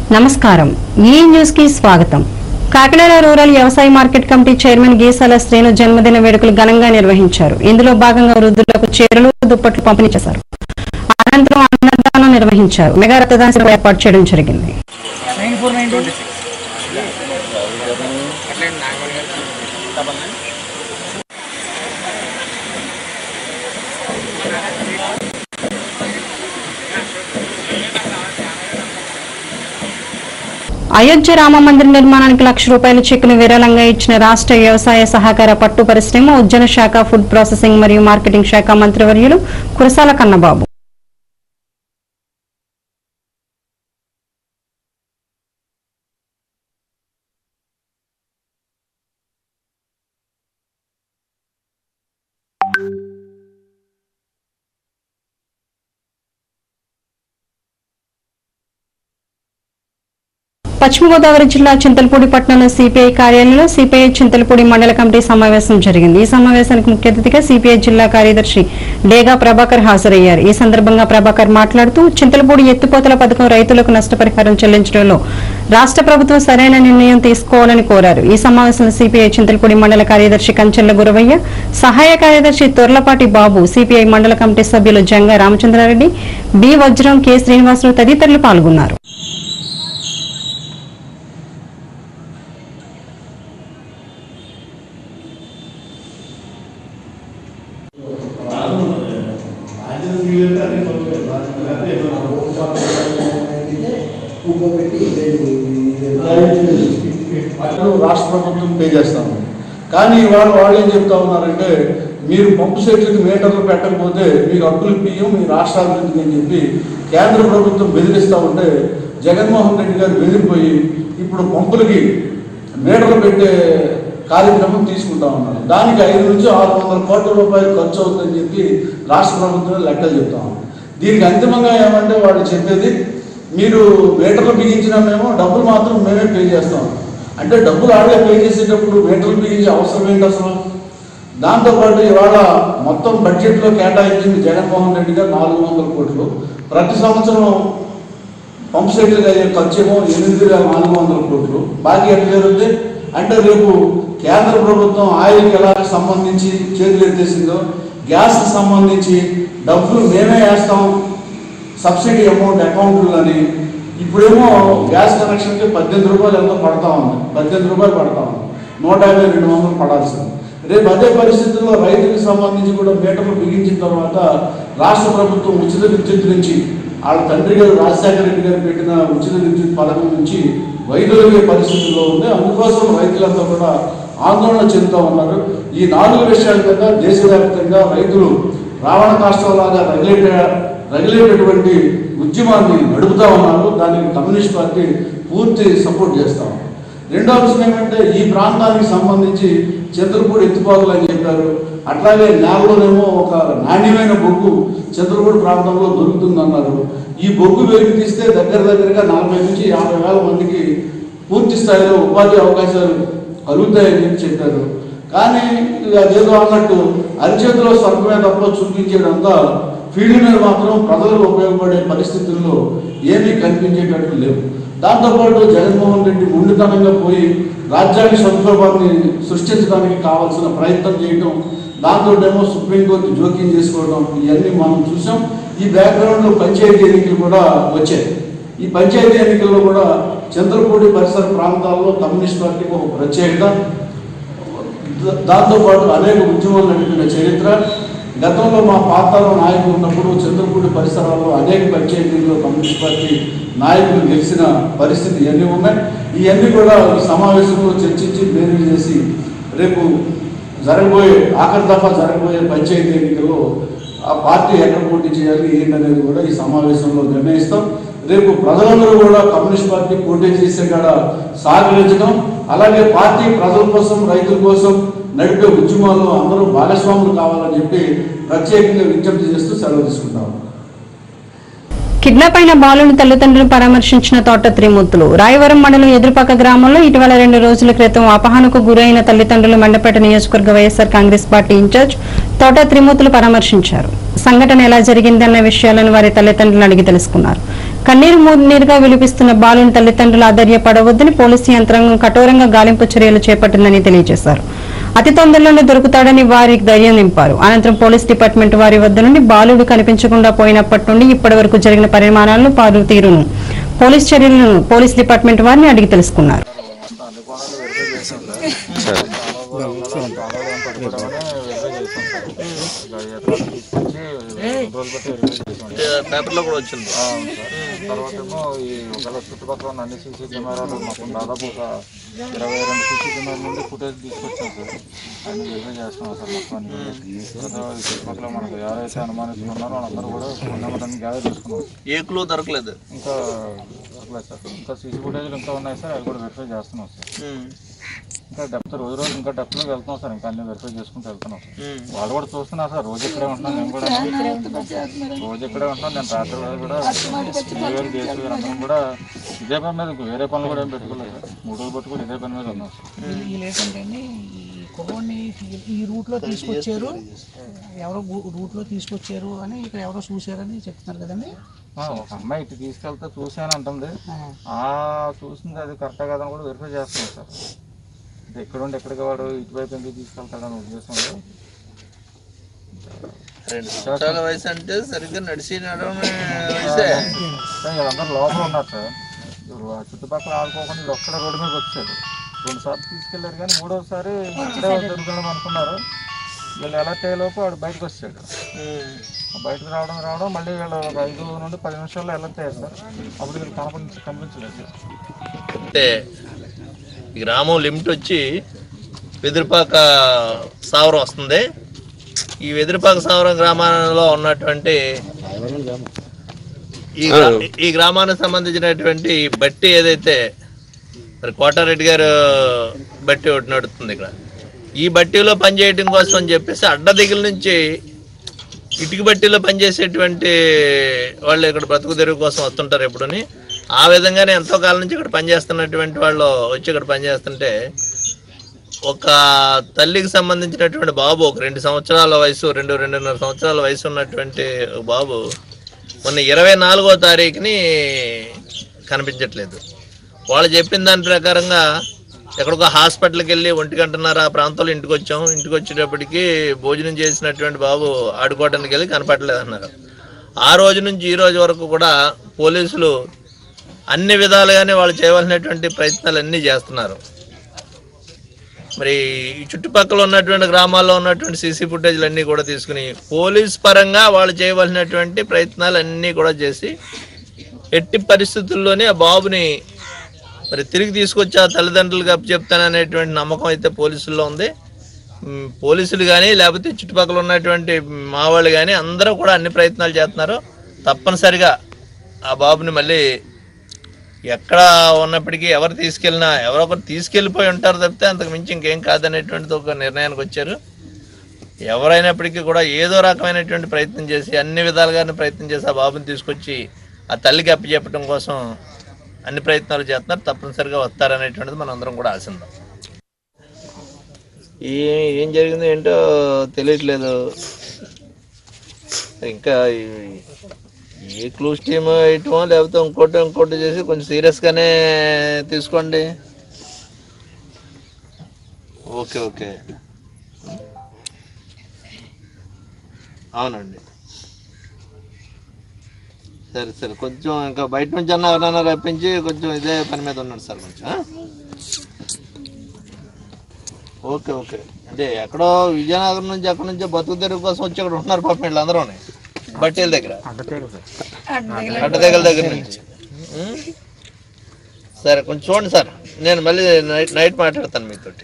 నమస్కారం ఈ న్యూస్ కి స్వాగతం కాకినాడ రూరల్ వ్యవసాయ market committee chairman Geesala Srinu జన్మదిన వేడుకలు ఘనంగా నిర్వహించారు ఇందులో భాగంగా వృద్ధులకు చీరలు దుప్పట్లు పంపిణీ చేశారు అనంతరం అన్నదానం నిర్వహించారు మెగా రక్తదాన శిబిరం ఏర్పాటు చేయడం జరిగింది అయోధ్య రామ మందిర నిర్మాణానికి లక్ష రూపాయల చెక్కును విరాళంగా ఇచ్చిన రాష్ట్ర వ్యవసాయ సహకార పట్టు పరిశ్రమ ఉద్యాన శాఖ ఫుడ్ ప్రాసెసింగ్ మరియు మార్కెటింగ్ శాఖ మంత్రివర్యులు కురసాల కన్నబాబు పశ్చిమ గోదావరి జిల్లా చింతలపూడి పట్టణంలో సిపిఐ కార్యాలయంలో సిపిఐ చింతలపూడి మండల కమిటీ సమావేశం జరిగింది ఈ సమావేశానికి ముఖ్య అతిథిగా సిపిఐ జిల్లా కార్యదర్శి డేగా ప్రభాకర్ హాజరయ్యారు ఈ సందర్భంగా ప్రభాకర్ మాట్లాడుతూ చింతలపూడి ఎత్తుపోతల పథకం రైతులకు నష్టపరిహారం చెల్లించడంలో రాష్ట్ర ప్రభుత్వం సరైన నిర్ణయం తీసుకోవాలని కోరారు ఈ సమావేశంలో సిపిఐ చింతలపూడి మండల కార్యదర్శి కంచెల్ల గురవయ్య సహాయ కార్యదర్శి తొర్లపాటి బాబు సిపిఐ మండల కమిటీ సభ్యులు జంగా రామచంద్రారెడ్డి బి వజ్రం కె శ్రీనివాసరావు తదితరులు పాల్గొన్నారు అటు రాష్ట్ర ప్రభుత్వం పే చేస్తాము కానీ ఇవాళ వాళ్ళు ఏం చెప్తా ఉన్నారంటే మీరు పంపు సెట్లకు మీటర్లు పెట్టకపోతే మీకు అప్పులు పియ్యం మీ రాష్ట్రాభివృద్ధికి అని చెప్పి కేంద్ర ప్రభుత్వం బెదిరిస్తూ ఉంటే జగన్మోహన్ రెడ్డి గారు బెదిరిపోయి ఇప్పుడు పంపులకి మీటర్లు పెట్టే కార్యక్రమం తీసుకుంటా ఉన్నారు దానికి ఐదు నుంచి ఆరు వందల కోట్ల రూపాయలు ఖర్చు అవుతుందని చెప్పి రాష్ట్ర ప్రభుత్వం లెక్కలు చెప్తా ఉంది దీనికి అంతిమంగా ఏమంటే వాళ్ళు చెప్పేది మీరు మీటర్లు బిగించినామేమో డబ్బులు మాత్రం మేమే పే చేస్తాం అంటే డబ్బులు ఆడే పే చేసేటప్పుడు మీటర్లు బిగించే అవసరం ఏంటి అసలు దాంతోపాటు ఇవాళ మొత్తం బడ్జెట్లో కేటాయించింది జగన్మోహన్ రెడ్డి గారు నాలుగు వందల కోట్లు ప్రతి సంవత్సరం పంప్ సెట్లకు అయ్యే ఖర్చు ఏమో ఎనిమిది వేల నాలుగు వందల కోట్లు బాకీ ఎట్లా జరుగుతుంది అంటే రేపు కేంద్ర ప్రభుత్వం ఆయిల్కి ఎలా సంబంధించి చేతులు ఎత్తేసిందో గ్యాస్కి సంబంధించి డబ్బులు మేమే వేస్తాం సబ్సిడీ అమౌంట్ అకౌంట్లు అని ఇప్పుడేమో గ్యాస్ కనెక్షన్కి పద్దెనిమిది రూపాయలు ఎంతో పడతా ఉంది పద్దెనిమిది రూపాయలు పడతా ఉంది నూట యాభై రెండు వందలు పడాల్సింది రేపు అదే పరిస్థితుల్లో రైతులకు సంబంధించి కూడా మీటర్లు బిగించిన తర్వాత రాష్ట్ర ప్రభుత్వం ఉచిత విద్యుత్ నుంచి వాళ్ళ తండ్రి గారు రాజశేఖర రెడ్డి గారు పెట్టిన ఉచిత విద్యుత్ పథకం నుంచి వైదొలిగే పరిస్థితుల్లో ఉంది అందుకోసం రైతులంతా కూడా ఆందోళన చెందుతూ ఉన్నారు ఈ నాలుగు విషయాల మీద దేశవ్యాప్తంగా రైతులు రావణ కాష్టంలాగా రగిలేట రగిలేటటువంటి ఉద్యమాన్ని నడుపుతా ఉన్నారు దానికి కమ్యూనిస్ట్ పార్టీ పూర్తి సపోర్ట్ చేస్తాం రెండో విషయం ఏంటంటే ఈ ప్రాంతానికి సంబంధించి చంద్రపూడి ఎత్తుపాకులు అని చెప్పారు అట్లాగే నేలలోనేమో ఒక నాణ్యమైన బొగ్గు చంద్రపూడి ప్రాంతంలో దొరుకుతుందన్నారు ఈ బొగ్గు వెలికి తీస్తే దగ్గర దగ్గరగా నలభై నుంచి యాభై వేల మందికి పూర్తి స్థాయిలో ఉపాధి అవకాశాలు కలుగుతాయని చెప్పి చెప్పారు కానీ ఇక అదేదో అన్నట్టు అరిచేతిలో స్వర్గమే తప్ప చూపించేదంతా ఫీల్డ్ మీద మాత్రం ప్రజలకు ఉపయోగపడే పరిస్థితుల్లో ఏమీ కనిపించేటట్లు లేవు దాంతోపాటు జగన్మోహన్ రెడ్డి ఉండితనంగా పోయి రాజ్యాంగ సంక్షోభాన్ని సృష్టించడానికి కావాల్సిన ప్రయత్నం చేయటం దాంతో ఏమో సుప్రీంకోర్టు జోక్యం చేసుకోవడం ఇవన్నీ మనం చూసాం ఈ బ్యాక్గ్రౌండ్లో పంచాయతీ ఎన్నికలు కూడా వచ్చాయి ఈ పంచాయతీ ఎన్నికల్లో కూడా చంద్రపూడి పరిసర ప్రాంతాల్లో కమ్యూనిస్ట్ పార్టీకి ఒక ప్రత్యేకత దా- దాంతోపాటు అనేక ఉద్యమాలు నడిపిన చరిత్ర గతంలో మా పాతాలో నాయకులు ఉన్నప్పుడు చంద్రపూడి పరిసరాల్లో అనేక పంచాయతీల్లో కమ్యూనిస్ట్ పార్టీ నాయకులు గెలిచిన పరిస్థితి ఇవన్నీ ఉన్నాయి ఇవన్నీ కూడా ఈ సమావేశంలో చర్చించి బేరీ చేసి రేపు జరగబోయే ఆఖరి దఫా జరగబోయే పంచాయతీ ఎన్నికల్లో ఆ పార్టీ ఎక్కడ పోటీ చేయాలి ఏంటనేది కూడా ఈ సమావేశంలో నిర్ణయిస్తాం రేపు ప్రజలందరూ కూడా కమ్యూనిస్ట్ పార్టీ పోటీ చేసే కాడ సహకరించడం అలాగే పార్టీ ప్రజల కోసం రైతుల కోసం నడిపే ఉద్యమాల్లో అందరూ భాగస్వాములు కావాలని చెప్పి ప్రత్యేకంగా విజ్ఞప్తి చేస్తూ సెలవు తీసుకుంటాం కిడ్నాప్ అయిన బాలుని తల్లిదండ్రులను పరామర్శించిన తోట త్రిమూర్తులు రాయవరం మండలం ఎదురుపక్క గ్రామంలో ఇటీవల రెండు రోజుల క్రితం అపహరణకు గురైన తల్లిదండ్రులు మండపేట నియోజకవర్గ వైఎస్ఆర్ కాంగ్రెస్ పార్టీ ఇన్ఛార్జ్ తోట త్రిమూర్తులు పరామర్శించారు సంఘటన ఎలా జరిగిందన్న విషయాలను వారి తల్లిదండ్రులను అడిగి తెలుసుకున్నారు కన్నీరు నీరుగా విలిపిస్తున్న బాలుని తల్లిదండ్రులు ఆధైర్యపడవద్దని పోలీసు యంత్రాంగం కఠోరంగా గాలింపు చర్యలు చేపట్టిందని తెలియజేశారు అతి తొందరలోనే దొరుకుతాడని వారికి ధైర్యం నింపారు అనంతరం పోలీస్ డిపార్ట్మెంట్ వారి వద్ద నుండి బాలుడు కనిపించకుండా పోయినప్పటి నుండి ఇప్పటి వరకు జరిగిన పరిమాణాలను పాలు తీరును పోలీస్ చర్యలను పోలీస్ డిపార్ట్మెంట్ వారిని అడిగి తెలుసుకున్నారు అన్ని కోణాలు వెరిఫై చేసాం సార్ చాలా కూడా ఉన్నాడు, చాలా కూడా పట్టుకోవడమనే వెరిఫై చేసాం సార్ ఇంకా ఎక్కడ తీసుకొచ్చి రెండు రోజులు బట్టి వెరిఫై చేసాం పేపర్లో కూడా వచ్చింది ఆ, అవును సార్ తర్వాత ఏమో ఈ ఒకవేళ చుట్టుపక్కల ఉన్న అన్ని సీసీ కెమెరాలు మొత్తం దాదాపు ఒక ఇరవై రెండు సీసీ కెమెరాల నుండి ఫుటేజ్ తీసుకొచ్చాం సార్ అన్ని వెరిఫై చేస్తున్నాం సార్ మొత్తం అన్ని తర్వాత ఈ చుట్టుపక్కల మనకు ఎవరైతే అనుమానిస్తున్నారో వాళ్ళందరూ కూడా ఫోన్ నెంబర్ అన్ని గ్యాదర్ చేసుకున్నాం ఏ క్లూ దొరకలేదు ఇంకా దొరకలేదు సార్ ఇంకా సీసీ ఫుటేజ్లు ఇంకా ఉన్నాయి సార్ అవి కూడా వెరిఫై చేస్తున్నాం సార్ ఉమ్, ఇంకా డెప్త్ రోజు రోజు ఇంకా డెప్త్లోకి వెళ్తున్నాం సార్ ఇంకా అన్ని వెరిఫై చేసుకుంటూ వెళ్తున్నాం సార్ ఉమ్. వాళ్ళు కూడా చూస్తున్నారు సార్ రోజు ఇక్కడే ఉంటున్నాను నేను కూడా రోజు ఇక్కడే ఉంటున్నాను నేను రాత్రి వేళ కూడా వేరు కేసు అందరం కూడా ఇదే పని మీద ఇంకో వేరే పనులు కూడా ఏం పెట్టుకోలేదు సార్ మూడు రోజులు పట్టుకుని ఇదే పని మీద ఉన్నాం సార్ వీళ్ళు ఏంటంటే ఈ కుర్రోడిని ఈ- ఈ రూట్లో తీసుకొచ్చారు ఎవరో గు- రూట్లో తీసుకొచ్చారు అని ఇక్కడ ఎవరో చూశారని చెప్తున్నారు కదండి ఆ, ఒక అమ్మాయి ఇటు తీసుకెళ్తే చూసాను అంటుంది ఆ చూసింది అది కరెక్టే కదని కూడా వెరిఫై చేస్తున్నాం సార్ అంటే ఎక్కడ ఉండి ఎక్కడికి వాడు ఇటువైపు ఎందుకు తీసుకెళ్తాడని ఉద్దేశంలో రెండు సంవత్సరాల వయసు అంటే సరిగ్గా నడిచి నడవని వయసే సార్ వీళ్ళందరూ లోపల ఉన్నారు సార్ వీళ్ళు ఆ చుట్టుపక్కల ఆడుకోకుండా వీళ్ళు ఒక్కడ రోడ్డు మీద వచ్చాడు రెండు సార్లు తీసుకెళ్లారు కానీ మూడోసారి ఇక్కడే దొరుకుతాం అనుకున్నారు వీళ్ళు అలర్ట్ అయ్యేలోపు వాడు బయటకు వచ్చాడు ఉమ్, ఆ బయటకు రావడం రావడం మళ్ళీ వీళ్ళు ఒక ఐదు నుండి పది నిమిషాల్లో అలర్ట్ అయ్యారు సార్ అప్పుడు వీళ్ళు కనపడి కనిపించలేదు సార్ అంటే ఈ గ్రామం లిమిట్ వచ్చి వెదురుపాక సావరం వస్తుంది ఈ వెదురుపాక సావరం గ్రామంలో ఉన్నటువంటి ఈ గ్రా- ఈ గ్రామానికి సంబంధించినటువంటి ఈ బట్టి ఏదైతే మరి కోటారెడ్డి గారు బట్టి ఒకటి నడుస్తుంది ఇక్కడ ఈ బట్టీలో పనిచేయడం కోసం అని చెప్పేసి అడ్డ దగ్గర నుంచి ఇటుక బట్టీలో పనిచేసేటువంటి వాళ్ళు ఇక్కడ బ్రతుకు తెరువు కోసం వస్తుంటారు ఎప్పుడుని ఆ విధంగానే ఎంతో కాలం నుంచి ఇక్కడ పనిచేస్తున్నటువంటి వాళ్ళు వచ్చి ఇక్కడ పనిచేస్తుంటే ఒక తల్లికి సంబంధించినటువంటి బాబు ఒక రెండు సంవత్సరాల వయసు రెండు రెండున్నర సంవత్సరాల వయసు ఉన్నటువంటి ఒక బాబు మొన్న ఇరవై నాలుగో తారీఖుని కనిపించట్లేదు వాళ్ళు చెప్పిన దాని ప్రకారంగా ఎక్కడికో హాస్పిటల్కి వెళ్ళి ఒంటి గంటన్నర ఆ ప్రాంతంలో ఇంటికి వచ్చాం ఇంటికి వచ్చేటప్పటికి భోజనం చేసినటువంటి బాబు ఆడుకోవడానికి వెళ్ళి కనపడలేదు అన్నారు ఆ రోజు నుంచి ఈ రోజు వరకు కూడా పోలీసులు అన్ని విధాలుగానే వాళ్ళు చేయవలసినటువంటి ప్రయత్నాలు అన్నీ చేస్తున్నారు మరి ఈ చుట్టుపక్కల ఉన్నటువంటి గ్రామాల్లో ఉన్నటువంటి సీసీ ఫుటేజ్లు అన్నీ కూడా తీసుకుని పోలీస్ పరంగా వాళ్ళు చేయవలసినటువంటి ప్రయత్నాలు అన్నీ కూడా చేసి ఎట్టి పరిస్థితుల్లోనే ఆ బాబుని మరి తిరిగి తీసుకొచ్చి ఆ తల్లిదండ్రులకు అప్పచెప్తాననేటువంటి నమ్మకం అయితే పోలీసుల్లో ఉంది ఉమ్, పోలీసులు కానీ లేకపోతే చుట్టుపక్కల ఉన్నటువంటి మా వాళ్ళు కానీ అందరూ కూడా అన్ని ప్రయత్నాలు చేస్తున్నారు తప్పనిసరిగా ఆ బాబుని మళ్ళీ ఎక్కడ ఉన్నప్పటికీ ఎవరు తీసుకెళ్ళినా ఎవరో ఒకరు తీసుకెళ్ళిపోయి ఉంటారు తప్పితే అంతకు మించి ఇంకేం కాదనేటువంటిది ఒక నిర్ణయానికి వచ్చారు ఎవరైనప్పటికీ కూడా ఏదో రకమైనటువంటి ప్రయత్నం చేసి అన్ని విధాలుగానే ప్రయత్నం చేసి ఆ బాబుని తీసుకొచ్చి ఆ తల్లికి అప్పచెప్పడం కోసం అన్ని ప్రయత్నాలు చేస్తున్నారు తప్పనిసరిగా వస్తారనేటువంటిది మనం అందరం కూడా ఆశిద్దాం ఏ ఏం జరిగిందో ఏంటో తెలియట్లేదు ఇంకా ఈ- ఏ క్లూస్ టీమ్ వేయటమో లేకపోతే ఇంకోటి ఇంకోటి చేసి కొంచెం సీరియస్గానే తీసుకోండి ఓకే ఓకే అవునండి సరే సరే కొంచెం ఇంకా బయట నుంచి అన్న ఎవరైనా రప్పించి కొంచెం ఇదే పని మీద ఉన్నాడు సార్ కొంచెం ఆ? ఓకే ఓకే అంటే ఎక్కడో విజయనగరం నుంచి ఎక్కడి నుంచో బతుకు తెరువు కోసం వచ్చి ఇక్కడ ఉంటున్నారు పాపం వీళ్ళందరూ బట్టేల దగ్గర అడ్డదగల దగ్గర నుంచి ఉం? సరే కొంచెం చూడండి సార్ నేను మళ్ళీ నైట్ నైట్ మాట్లాడతాను మీతోటి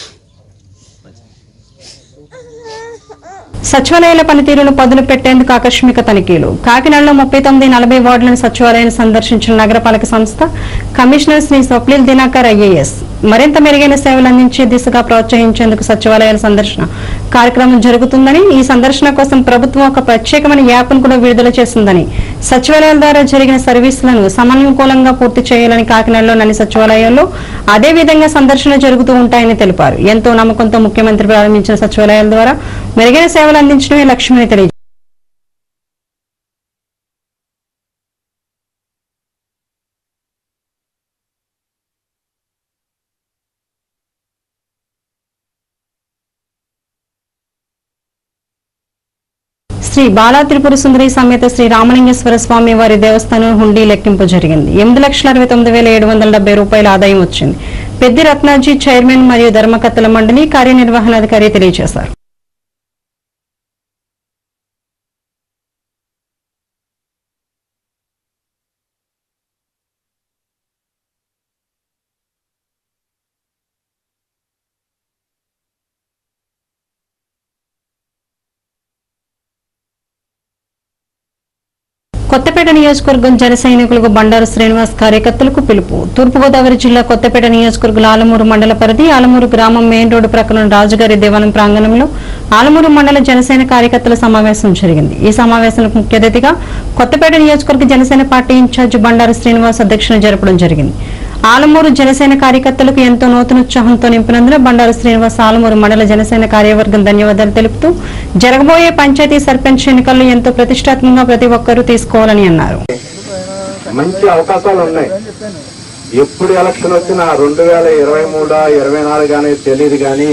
సచివాలయాల పనితీరును పదును పెట్టేందుకు ఆకస్మిక తనిఖీలు కాకినాడలో ముప్పై తొమ్మిది నలభై వార్డులను సచివాలయాన్ని సందర్శించిన నగరపాలక సంస్థ కమిషనర్ శ్రీ స్వప్నిల్ దినాకర్ ఐఏఎస్ మరింత మెరుగైన సేవలు అందించే దిశగా ప్రోత్సహించేందుకు సచివాలయాల సందర్శన కార్యక్రమం జరుగుతుందని ఈ సందర్శన కోసం ప్రభుత్వం ఒక ప్రత్యేకమైన యాప్ను కూడా విడుదల చేసిందని సచివాలయాల ద్వారా జరిగిన సర్వీసులను సమన్వయంగా పూర్తి చేయాలని కాకినాడలోని అన్ని సచివాలయాల్లో అదే విధంగా సందర్శన జరుగుతూ ఉంటాయని తెలిపారు ఎంతో నమ్మకంతో ముఖ్యమంత్రి ప్రారంభించిన సచివాలయాల ద్వారా మెరుగైన సేవలు అందించడమే లక్ష్యమని తెలియజేశారు శ్రీ బాలా త్రిపుర సుందరి సమేత శ్రీ రామలింగేశ్వర స్వామి వారి దేవస్థానం హుండీ లెక్కింపు జరిగింది ఎనిమిది లక్షల అరవై తొమ్మిది వేల ఏడు వందల డెబ్బై రూపాయల ఆదాయం వచ్చింది పెద్ది రత్నాజీ చైర్మన్ మరియు ధర్మకర్తల మండలి కార్యనిర్వహణాధికారి తెలియజేశారు కొత్తపేట నియోజకవర్గం జన సైనికులకు బండారు శ్రీనివాస్ కార్యకర్తలకు పిలుపు తూర్పుగోదావరి జిల్లా కొత్తపేట నియోజకవర్గం ఆలమూరు మండల పరిధి ఆలమూరు గ్రామం మెయిన్ రోడ్డు ప్రక్కన రాజుగారి దేవాలయం ప్రాంగణంలో ఆలమూరు మండల జనసేన కార్యకర్తల సమావేశం జరిగింది ఈ సమావేశానికి ముఖ్య అతిథిగా కొత్తపేట నియోజకవర్గ జనసేన పార్టీ ఇన్ఛార్జి బండారు శ్రీనివాస్ అధ్యక్షతన జరపడం జరిగింది ఆలమూరు జనసేన కార్యకర్తలకు ఎంతో నూతనోత్సాహంతో నింపినందున బండారు శ్రీనివాస్ ఆలమూరు మండల జనసేన కార్యవర్గం ధన్యవాదాలు తెలుపుతూ జరగబోయే పంచాయతీ సర్పంచ్ ఎన్నికల్లో ఎంతో ప్రతిష్టాత్మకంగా ప్రతి ఒక్కరూ తీసుకోవాలని అన్నారు మంచి అవకాశాలు ఉన్నాయి ఎప్పుడు ఎలక్షన్ వచ్చినా రెండు వేల ఇరవై మూడా ఇరవై నాలుగు అనేది తెలియదు కానీ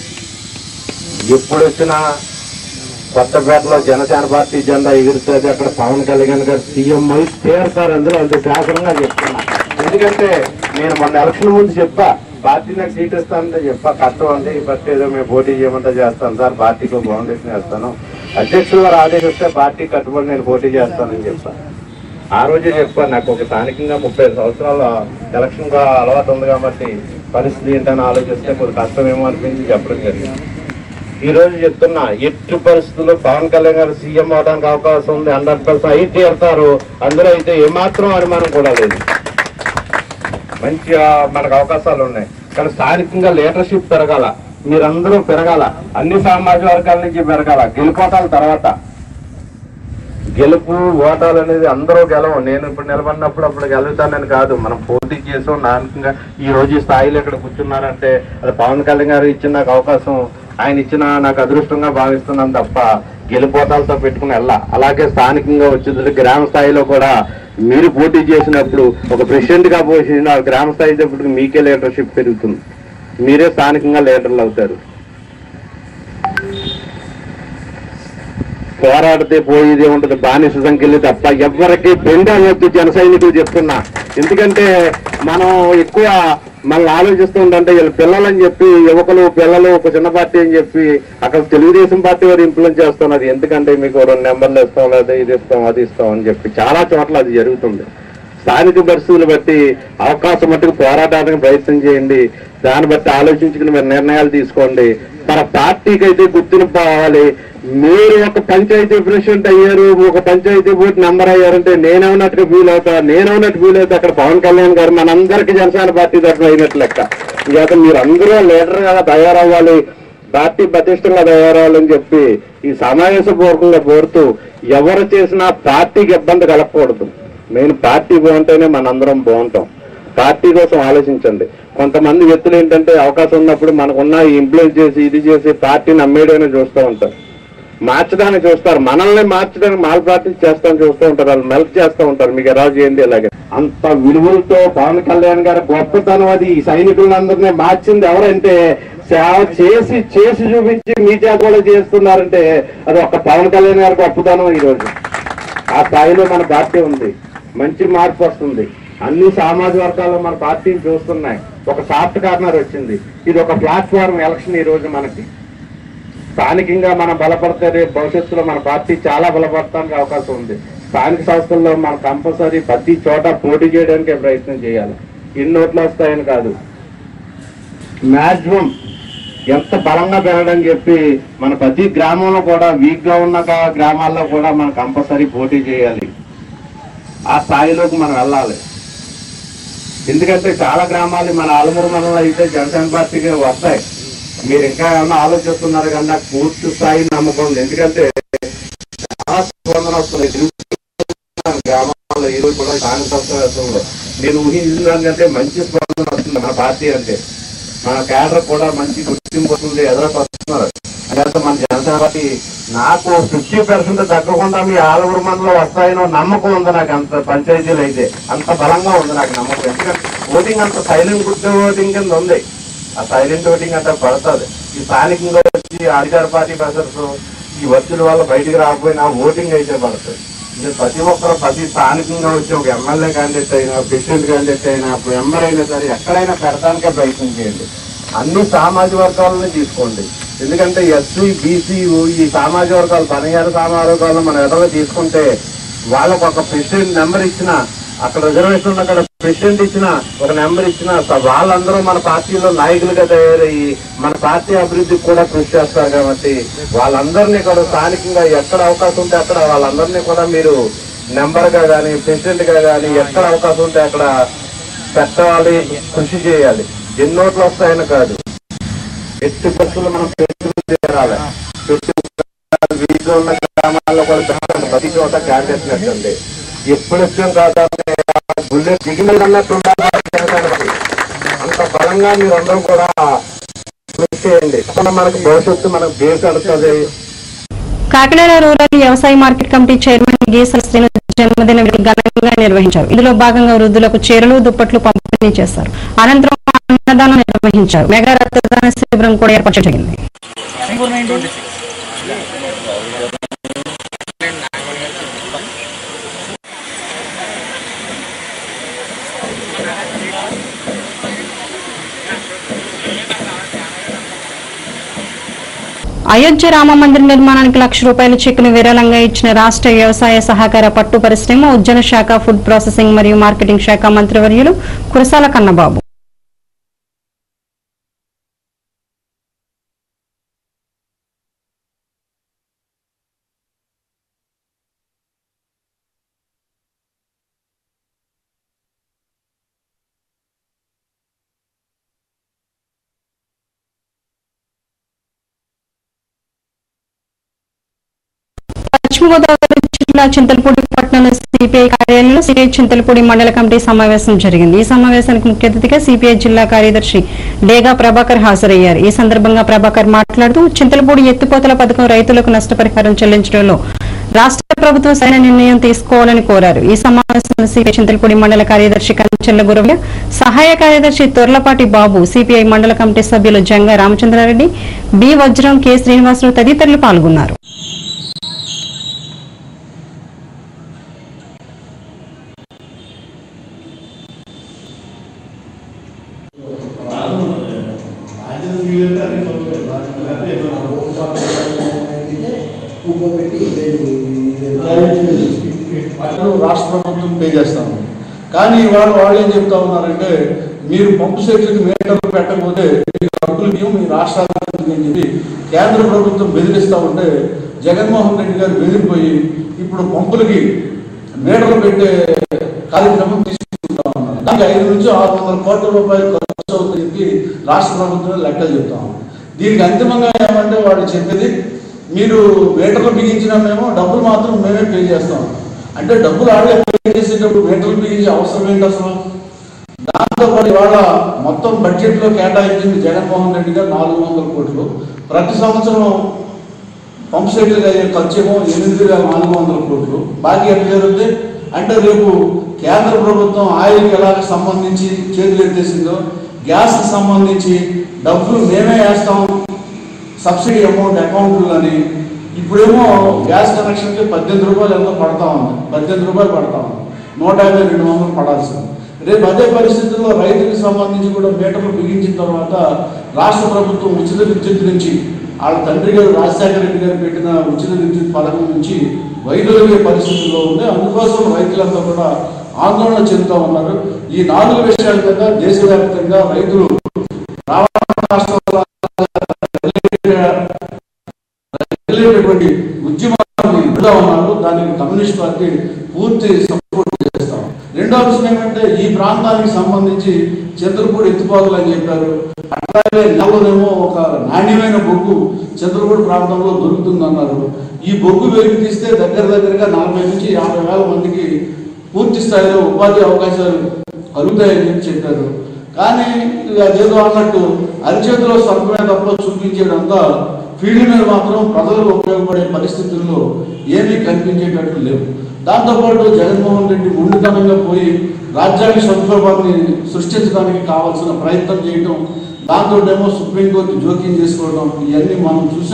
ఎప్పుడు వచ్చినా కొత్తపేటలో జనసేన పార్టీ జెండా ఎగురుతుంది అక్కడ పవన్ కళ్యాణ్ గారు సీఎం అయి చేరుతారు అందులో అంత శాసనంగా చెప్తున్నా ఎందుకంటే నేను మొన్న ఎలక్షన్ ముందు చెప్పా పార్టీ నాకు సీట్ ఇస్తానంటే చెప్పా కష్టం అంటే ఈ పార్టీ ఏదో మేము పోటీ చేయమంటే చేస్తాను సార్ పార్టీకి ఫౌండేషన్ వేస్తాను అధ్యక్షులు వారు ఆదేశిస్తే పార్టీ కట్టుబడి నేను పోటీ చేస్తానని చెప్పా ఆ రోజే చెప్పాను నాకు ఒక స్థానికంగా ముప్పై ఐదు సంవత్సరాల ఎలక్షన్ గా అలవాటు ఉంది కాబట్టి పరిస్థితి ఏంటని ఆలోచిస్తే కొంచెం కష్టమేమో అనిపించి చెప్పడం జరిగింది ఈ రోజు చెప్తున్నా ఎట్టి పరిస్థితుల్లో పవన్ కళ్యాణ్ గారు సీఎం అవడానికి అవకాశం ఉంది హండ్రెడ్ పర్సెంట్ అయితే చేరుతారు అందులో అయితే ఏమాత్రం అనుమానం కూడా లేదు మంచిగా మనకు అవకాశాలు ఉన్నాయి కానీ స్థానికంగా లీడర్షిప్ పెరగాల మీరందరూ పెరగాల అన్ని సామాజిక వర్గాల నుంచి పెరగాల గెలుపోటాల తర్వాత గెలుపు ఓటాలు అనేది అందరూ గెలవం నేను ఇప్పుడు నిలబడినప్పుడు అప్పుడు గెలుగుతానని కాదు మనం పోటీ చేసాం నాయకంగా ఈ రోజు ఈ స్థాయిలో ఇక్కడ కూర్చున్నారంటే అది పవన్ కళ్యాణ్ గారు ఇచ్చిన నాకు అవకాశం ఆయన ఇచ్చిన నాకు అదృష్టంగా భావిస్తున్నాను తప్ప గెలుపోటాలతో పెట్టుకుని వెళ్ళా అలాగే స్థానికంగా వచ్చేది గ్రామ స్థాయిలో కూడా మీరు పోటీ చేసినప్పుడు ఒక ప్రెసిడెంట్ గా పోసిన గ్రామ స్థాయి వచ్చేటప్పటికి మీకే లీడర్షిప్ పెరుగుతుంది మీరే స్థానికంగా లీడర్లు అవుతారు పోరాడితే పోయేది ఉంటుంది బానిస సంఖ్యలు తప్ప ఎవరికి బెండ వద్దు జన సైనికులు చెప్తున్నా ఎందుకంటే మనం ఎక్కువ మనల్ని ఆలోచిస్తూ ఉంటే వీళ్ళు పిల్లలని చెప్పి యువకులు పిల్లలు ఒక చిన్న పార్టీ అని చెప్పి అక్కడ తెలుగుదేశం పార్టీ వారు ఇన్ఫ్లుయెన్స్ చేస్తున్నది ఎందుకంటే మీకు రెండు నెంబర్లు ఇస్తాం లేదా ఇది ఇస్తాం అది ఇస్తాం అని చెప్పి చాలా చోట్ల అది జరుగుతుంది స్థానిక పరిస్థితులు బట్టి అవకాశం మట్టుకు పోరాటానికి ప్రయత్నం చేయండి దాన్ని బట్టి ఆలోచించుకుని మీరు నిర్ణయాలు తీసుకోండి మన పార్టీకి అయితే గుర్తింపు కావాలి మీరు ఒక పంచాయతీ ప్రెసిడెంట్ అయ్యారు ఒక పంచాయతీ బోర్డు నెంబర్ అయ్యారంటే నేనవునట్టుగా ఫీల్ అవుతా నేనవునట్టు ఫీల్ అవుతా అక్కడ పవన్ కళ్యాణ్ గారు మనందరికీ జనసేన పార్టీ తరఫున అయినట్లు లెక్క ఇక మీరు అందరూ లీడర్ గా తయారవ్వాలి పార్టీ ప్రతిష్టంగా తయారవ్వాలని చెప్పి ఈ సమావేశపూర్వకంగా కోరుతూ ఎవరు చేసినా పార్టీకి ఇబ్బంది కలగకూడదు మెయిన్ పార్టీ బాగుంటేనే మనందరం బాగుంటాం పార్టీ కోసం ఆలోచించండి కొంతమంది వ్యక్తులు ఏంటంటే అవకాశం ఉన్నప్పుడు మనకున్న ఇంప్లూయెన్స్ చేసి ఇది చేసి పార్టీని అమ్మేయడమే చూస్తూ ఉంటారు మార్చడానికి చూస్తారు మనల్ని మార్చడానికి మాల్ పార్టీ చేస్తాం చూస్తూ ఉంటారు వాళ్ళు మెల్క్ చేస్తూ ఉంటారు మీకు ఎలా చేయండి ఇలాగే అంత విలువలతో పవన్ కళ్యాణ్ గారి గొప్పతనం అది ఈ సైనికులందరినీ మార్చింది ఎవరంటే సేవ చేసి చేసి చూపించి మీ చేత కూడా చేస్తున్నారంటే అది ఒక పవన్ కళ్యాణ్ గారి గొప్పతనం ఈ రోజు ఆ స్థాయిలో మన పార్టీ ఉంది మంచి మార్పు వస్తుంది అన్ని సామాజిక వర్గాల్లో మన పార్టీని చూస్తున్నాయి ఒక సాఫ్ట్ కార్నర్ వచ్చింది ఇది ఒక ప్లాట్ఫామ్ ఎలక్షన్ ఈ రోజు మనకి స్థానికంగా మనం బలపడితే రేపు భవిష్యత్తులో మన పార్టీ చాలా బలపడటానికి అవకాశం ఉంది స్థానిక సంస్థల్లో మనం కంపల్సరీ ప్రతి చోట పోటీ చేయడానికి ప్రయత్నం చేయాలి ఇన్ని ఓట్లు వస్తాయని కాదు మాక్సిమం ఎంత బలంగా పెరగడం చెప్పి మన ప్రతి గ్రామంలో కూడా వీక్ గా ఉన్న గా- గ్రామాల్లో కూడా మనం కంపల్సరీ పోటీ చేయాలి ఆ స్థాయిలోకి మనం వెళ్ళాలి ఎందుకంటే చాలా గ్రామాలు మన ఆలమూరు మండలంలో అయితే జనసేన పార్టీకి వస్తాయి మీరు ఇంకా ఏమన్నా ఆలోచిస్తున్నారు కానీ నాకు పూర్తి స్థాయి నమ్మకం ఉంది ఎందుకంటే చాలా స్పందన వస్తుంది తిరుగుతున్నాను గ్రామాల్లో ఈ రోజు కూడా స్థానిక సంస్థలో నేను ఊహించిన దానికంటే మంచి స్పందన వస్తుంది మన పార్టీ అంటే మన కేడర్ కూడా మంచి గుర్తింపు వస్తుంది ఎదురకు వస్తున్నారు అదంతా మన జనసేన పార్టీ నాకు ఫిఫ్టీ పర్సెంట్ తగ్గకుండా మీ ఆలూరు మండలం వస్తాయనో నమ్మకం ఉంది నాకు అంత పంచాయతీలు అయితే అంత బలంగా ఉంది నాకు నమ్మకం ఎందుకంటే ఓటింగ్ అంత సైలెంట్ గుడ్ ఓటింగ్ కింద ఉంది ఆ సైలెంట్ ఓటింగ్ అంతా పడుతుంది ఈ స్థానికంగా వచ్చి అధికార పార్టీ ప్రెషర్స్ ఈ ఒత్తిడి వల్ల బయటికి రాకపోయినా ఓటింగ్ అయితే పడుతుంది ఇది ప్రతి ఒక్కరు ప్రతి స్థానికంగా వచ్చి ఒక ఎమ్మెల్యే క్యాండిడేట్ అయినా ప్రెసిడెంట్ క్యాండిడేట్ అయినా ఇప్పుడు ఎంఆర్ అయినా సరే ఎక్కడైనా పెడతానికే ప్రయత్నం చేయండి అన్ని సామాజిక వర్గాలను తీసుకోండి ఎందుకంటే ఎస్సీ బీసీ ఈ సామాజిక వర్గాలు పనిహార సామాజిక వర్గాలను మనం ఎదవ తీసుకుంటే వాళ్ళకు ఒక ప్రెసిడెంట్ నెంబర్ ఇచ్చిన అక్కడ రిజర్వేషన్ ఉన్న అక్కడ ప్రెసిడెంట్ ఇచ్చిన ఒక నెంబర్ ఇచ్చిన స- వాళ్ళందరూ మన పార్టీలో నాయకులుగా తయారయ్యి మన పార్టీ అభివృద్ధికి కూడా కృషి చేస్తారు కాబట్టి వాళ్ళందరినీ కూడా స్థానికంగా ఎక్కడ అవకాశం ఉంటే అక్కడ వాళ్ళందరినీ కూడా మీరు నెంబర్ గా కానీ ప్రెసిడెంట్ గా కానీ ఎక్కడ అవకాశం ఉంటే అక్కడ పెట్టాలి కృషి చేయాలి ఎన్నోట్లు వస్తాయని కాదు ఎట్టి బస్సులు మనం పెట్టుకుని చేరాలి పెట్టి వీధిలో ఉన్న గ్రామాల్లో కూడా పెట్టండి ప్రతి చోట క్యాండిడేట్ పెట్టండి ఎప్పుడు వచ్చాం కాదా బుల్లెట్ దిగిన అన్నట్టు ఉండాలి జనసేనకి. అంత బలంగా మీరందరూ కూడా కృషి చేయండి అప్పుడు మనకు భవిష్యత్తు మనకు బేస్ అడుతుంది కాకినాడ రూరల్ వ్యవసాయ market committee chairman Geesala Srinu జన్మదిన వేడుక ఘనంగా నిర్వహించారు ఇందులో భాగంగా వృద్ధులకు చీరలు దుప్పట్లు పంపిణీ చేశారు అనంతరం అన్నదానం నిర్వహించారు మెగా రక్తదాన శిబిరం కూడా ఏర్పాటు జరిగింది అయోధ్య రామ మందిర నిర్మాణానికి లక్ష రూపాయల చెక్కును విరాళంగా ఇచ్చిన రాష్ట్ర వ్యవసాయ సహకార పట్టు పరిశ్రమ ఉద్యాన శాఖ ఫుడ్ ప్రాసెసింగ్ మరియు మార్కెటింగ్ శాఖ మంత్రివర్యులు కురసాల కన్నబాబు పశ్చిమ గోదావరి జిల్లా చింతలపూడి పట్టణంలో సిపిఐ కార్యాలయంలో సిపిఐ చింతలపూడి మండల కమిటీ సమావేశం జరిగింది ఈ సమావేశానికి ముఖ్య అతిథిగా సిపిఐ జిల్లా కార్యదర్శి డేగా ప్రభాకర్ హాజరయ్యారు ఈ సందర్భంగా ప్రభాకర్ మాట్లాడుతూ చింతలపూడి ఎత్తిపోతల పథకం రైతులకు నష్టపరిహారం చెల్లించడంలో రాష్ట్ర ప్రభుత్వం సరైన నిర్ణయం తీసుకోవాలని కోరారు ఈ సమావేశంలో సిపిఐ చింతలపూడి మండల కార్యదర్శి కంచెల్ల గురవ్య సహాయ కార్యదర్శి తొర్లపాటి బాబు సిపిఐ మండల కమిటీ సభ్యులు జంగా రామచంద్రారెడ్డి బి వజ్రం కె శ్రీనివాసరావు తదితరులు పాల్గొన్నారు వాటిలో రాష్ట్ర ప్రభుత్వం పే చేస్తాము కానీ ఇవాళ వాళ్ళు ఏం చెప్తా ఉన్నారంటే మీరు పంపు సెట్లకి మీటర్లు పెట్టకపోతే మీకు హక్కులు బియ్యం మీ రాష్ట్రాలకు అని చెప్పి కేంద్ర ప్రభుత్వం బెదిరిస్తూ ఉంటే జగన్మోహన్ రెడ్డి గారు బెదిరిపోయి ఇప్పుడు పంపులకి మీటర్లు పెట్టే కార్యక్రమం తీసుకుంటా ఉన్నారు దానికి ఐదు నుంచి ఆరు వందల కోట్ల రూపాయలు ఖర్చు అవుతుందని చెప్పి రాష్ట్ర ప్రభుత్వం లెక్కలు చెప్తా ఉంది దీనికి అంతిమంగా ఏమంటే వాళ్ళు చెప్పేది మీరు మీటర్లు బిగించినా మేము డబ్బులు మాత్రం మేమే పే చేస్తాం అంటే డబ్బులు ఆడే పే చేసేటప్పుడు మీటర్లు బిగించే అవసరం ఏంటి అసలు దాంతో పాటు ఇవాళ మొత్తం బడ్జెట్ లో కేటాయించింది జగన్మోహన్ రెడ్డి గారు నాలుగు వందల కోట్లు ప్రతి సంవత్సరం పంప్ సెట్లుగా అయ్యే ఖర్చు ఏమో ఎనిమిది వేల నాలుగు వందల కోట్లు బాకీ ఎట్లా జరుగుతుంది అంటే రేపు కేంద్ర ప్రభుత్వం ఆయిల్కి ఎలా సంబంధించి చేతులు ఎత్తేసిందో గ్యాస్కి సంబంధించి డబ్బులు మేమే వేస్తాం సబ్సిడీ అమౌంట్ అకౌంట్లు అని ఇప్పుడేమో గ్యాస్ కనెక్షన్కి పద్దెనిమిది రూపాయలు ఎంతో పడతా ఉంది పద్దెనిమిది రూపాయలు పడతా ఉంది నూట యాభై రెండు వందలు పడాల్సింది రేపు అదే పరిస్థితుల్లో రైతులకు సంబంధించి కూడా మీటర్లు బిగించిన తర్వాత రాష్ట్ర ప్రభుత్వం ఉచిత విద్యుత్ నుంచి వాళ్ళ తండ్రి గారు రాజశేఖర రెడ్డి గారు పెట్టిన ఉచిత విద్యుత్ పథకం నుంచి వైదొలిగే పరిస్థితుల్లో ఉంది అందుకోసం రైతులంతా కూడా ఆందోళన చెందుతూ ఉన్నారు ఈ నాలుగు విషయాల మీద దేశవ్యాప్తంగా రైతులు రాష్ట్ర రాష్ట్రాల వెళ్ళేటటువంటి ఉద్యమాన్ని ఇడుగా ఉన్నారు దానికి కమ్యూనిస్ట్ పార్టీ పూర్తి సపోర్ట్ చేస్తాం రెండో అంశం ఏంటంటే ఈ ప్రాంతానికి సంబంధించి చంద్రపూడి ఎత్తిపోతలు అని చెప్పారు అట్లాగే నెలలోనేమో ఒక నాణ్యమైన బొగ్గు చంద్రపూడి ప్రాంతంలో దొరుకుతుందన్నారు ఈ బొగ్గు వెలికి తీస్తే దగ్గర దగ్గరగా నలభై నుంచి యాభై వేల మందికి పూర్తి స్థాయిలో ఉపాధి అవకాశాలు కలుగుతాయని చెప్పి చెప్పారు కానీ ఇక అదేదో అన్నట్టు అరిచేతిలో స్వర్గమే తప్ప చూపించేదంతా ఫీల్డ్ మీద మాత్రం ప్రజలకు ఉపయోగపడే పరిస్థితుల్లో ఏమీ కనిపించేటట్టు లేవు దాంతోపాటు జగన్మోహన్ రెడ్డి ముందుతనంగా పోయి రాజ్యాంగ సంక్షోభాన్ని సృష్టించడానికి కావాల్సిన ప్రయత్నం చేయటం దాంతో ఏమో సుప్రీంకోర్టు జోక్యం చేసుకోవడం ఇవన్నీ మనం చూసాం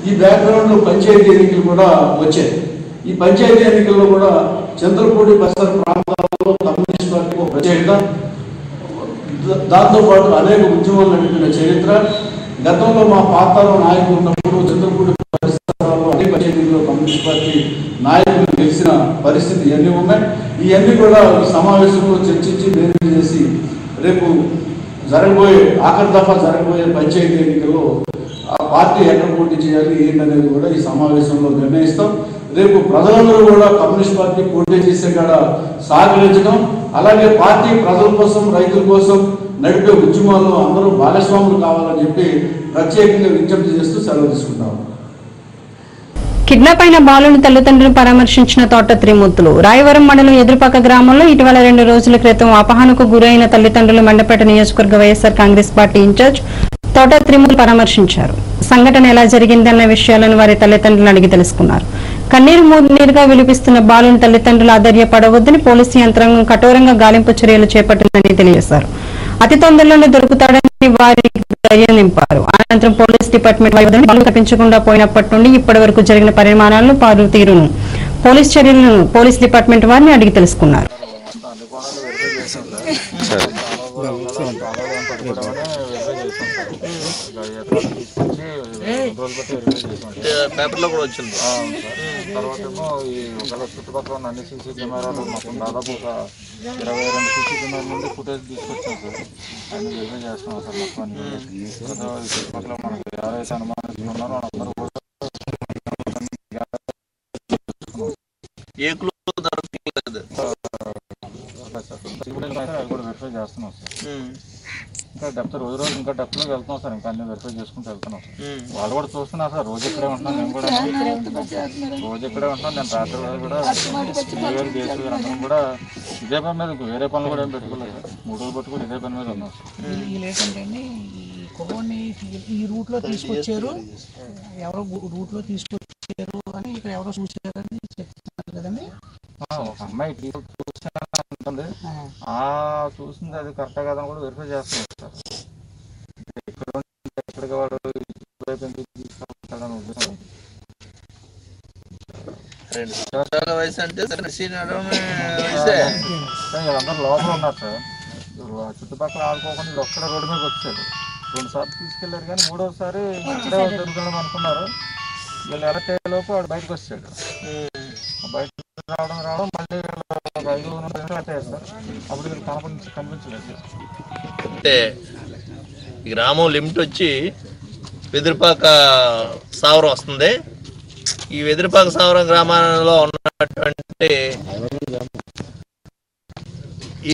ఈ బ్యాక్గ్రౌండ్లో పంచాయతీ ఎన్నికలు కూడా వచ్చాయి ఈ పంచాయతీ ఎన్నికల్లో కూడా చంద్రపూడి పరిసర ప్రాంతాల్లో కమ్యూనిస్ట్ పార్టీ ఒక ప్రత్యేకత దా- దాంతోపాటు అనేక ఉద్యమాలు నడిపిన చరిత్ర గతంలో మా పాతాలో నాయకులు ఉన్నప్పుడు చంద్రపూడి పరిసరాల్లో అనేక పంచాయతీల్లో కమ్యూనిస్ట్ పార్టీ నాయకులు గెలిచిన పరిస్థితి ఇవన్నీ ఉన్నాయి ఇవన్నీ కూడా ఈ సమావేశంలో చర్చించి బేరీ చేసి రేపు జరగబోయే ఆఖరి దఫా జరగబోయే పంచాయతీ ఎన్నికల్లో ఆ పార్టీ ఎక్కడ పోటీ చేయాలి ఏంటనేది కూడా ఈ సమావేశంలో నిర్ణయిస్తాం రేపు ప్రజలందరూ కూడా కమ్యూనిస్ట్ పార్టీ పోటీ చేసే కాడ సహకరించడం అలాగే పార్టీ ప్రజల కోసం రైతుల కోసం నడిపే ఉద్యమాల్లో అందరూ భాగస్వాములు కావాలని చెప్పి ప్రత్యేకంగా విజ్ఞప్తి చేస్తూ సెలవు తీసుకుంటాం కిడ్నాప్ అయిన బాలుని తల్లిదండ్రులను పరామర్శించిన తోట త్రిమూర్తులు రాయవరం మండలం ఎదురుపాక గ్రామంలో ఇటీవల రెండు రోజుల క్రితం అపహరణకు గురైన తల్లిదండ్రులు మండపేట నియోజకవర్గ వైఎస్ఆర్ కాంగ్రెస్ పార్టీ ఇన్ఛార్జ్ తోట త్రిమూర్తులు పరామర్శించారు సంఘటన ఎలా జరిగిందన్న విషయాలను వారి తల్లిదండ్రులను అడిగి తెలుసుకున్నారు కన్నీరు నీరుగా విలిపిస్తున్న బాలుని తల్లిదండ్రులు ఆధైర్యపడవద్దని పోలీసు యంత్రాంగం కఠోరంగా గాలింపు చర్యలు చేపట్టిందని తెలియజేశారు అతి తొందరలోనే దొరుకుతాడని వారికి ధైర్యం నింపారు అనంతరం పోలీస్ డిపార్ట్మెంట్ వైపు బాలు తప్పించకుండా పోయినప్పటి నుండి ఇప్పటి వరకు జరిగిన పరిమాణాలను పారు తీరును పోలీస్ చర్యలను పోలీస్ డిపార్ట్మెంట్ వారిని అడిగి తెలుసుకున్నారు అన్ని కోణాలు వెరిఫై చేసాం సార్ చాలా కూడా చాలా ఏం పట్టుకోవడమనే వెరిఫై చేసాం సార్ ఇంకా ఎక్కడ తీసుకొచ్చి రెండు రోజులు బట్టి వెరిఫై చేసాం సార్ పేపర్లో కూడా వచ్చింది ఆ, అవును సార్ తర్వాత ఏమో ఈ ఒకవేళ చుట్టుపక్కల ఉన్న అన్ని సీసీ కెమెరాలు మొత్తం దాదాపు ఒక ఇరవై రెండు సీసీ కెమెరా నుండి ఫుటేజ్ తీసుకొచ్చాం సార్ అన్ని వెరిఫై చేస్తున్నాం సార్ మొత్తం అన్ని తర్వాత ఈ చుట్టుపక్కల మనకి ఎవరైతే అనుమానిస్తున్నారో వాళ్ళందరూ కూడా ఏ క్లూ దొరకలేదు అవి కూడా వెరిఫై చేస్తున్నాం సార్ ఉమ్, ఇంకా డెప్త్ రోజు రోజు ఇంకా డెప్త్లోకి వెళ్తున్నాం సార్ ఇంకా అన్ని వెరిఫై చేసుకుంటూ వెళ్తున్నాం సార్ ఉమ్. వాళ్ళు కూడా చూస్తున్నారు సార్ రోజు ఇక్కడే ఉంటున్నాను నేను కూడా రోజు ఇక్కడే ఉంటున్నాను నేను రాత్రి వేళ కూడా వేరు కేసు అందరం కూడా ఇదే పని మీద ఇంక వేరే పనులు కూడా ఏం పెట్టుకోలేదు సార్ మూడు రోజులు పట్టు కూడా ఇదే పని మీద ఉన్నాం సార్ వీళ్ళు ఏంటంటే అండి, ఈ కుర్రోడిని ఈ- ఈ రూట్ లో తీసుకొచ్చారు ఎవరో రూట్ లో తీసుకొచ్చారు అని ఇక్కడ ఎవరో చూసారని చెప్తున్నారు కదండి ఆ, ఒక అమ్మాయి టీవీ చూసాను అంటుంది ఆ చూసింది అది కరెక్ట్ కాదని కూడా వెరిఫై చేస్తున్నాం సార్ ఇక్కడ ఉండి ఎక్కడికి వాడు ఇటువైపు ఎందుకు తీసుకెళ్తాడని ఉద్దేశం రెండు సంవత్సరాల వయసు అంటే తెలిసి నడవమే వయసే కానీ వీళ్ళందరూ లోపల ఉన్నారు సార్ ఇప్పుడు ఆ చుట్టుపక్కల ఆడుకోకుండా వీళ్ళు ఒక్కడ రోడ్డు మీదకి వచ్చాడు రెండు సార్లు తీసుకెళ్లారు కానీ మూడోసారి ఇక్కడే దొరుకుతాం అనుకున్నారు వీళ్ళు ఎలక్ట్ లోపు వాడు బయటకు వచ్చాడు ఆ బయట రావడం రావడం మళ్ళీ వీళ్ళు ఒక ఐదు నిమిషాలు అయ్యారు సార్ అప్పుడు వీళ్ళు కనిపించి కనిపించలేదు సార్ అంటే ఈ గ్రామం లిమిట్ వచ్చి వెదురుపాక సావరం వస్తుంది ఈ వెదురుపాక సావరం గ్రామంలో ఉన్నటువంటి ఈ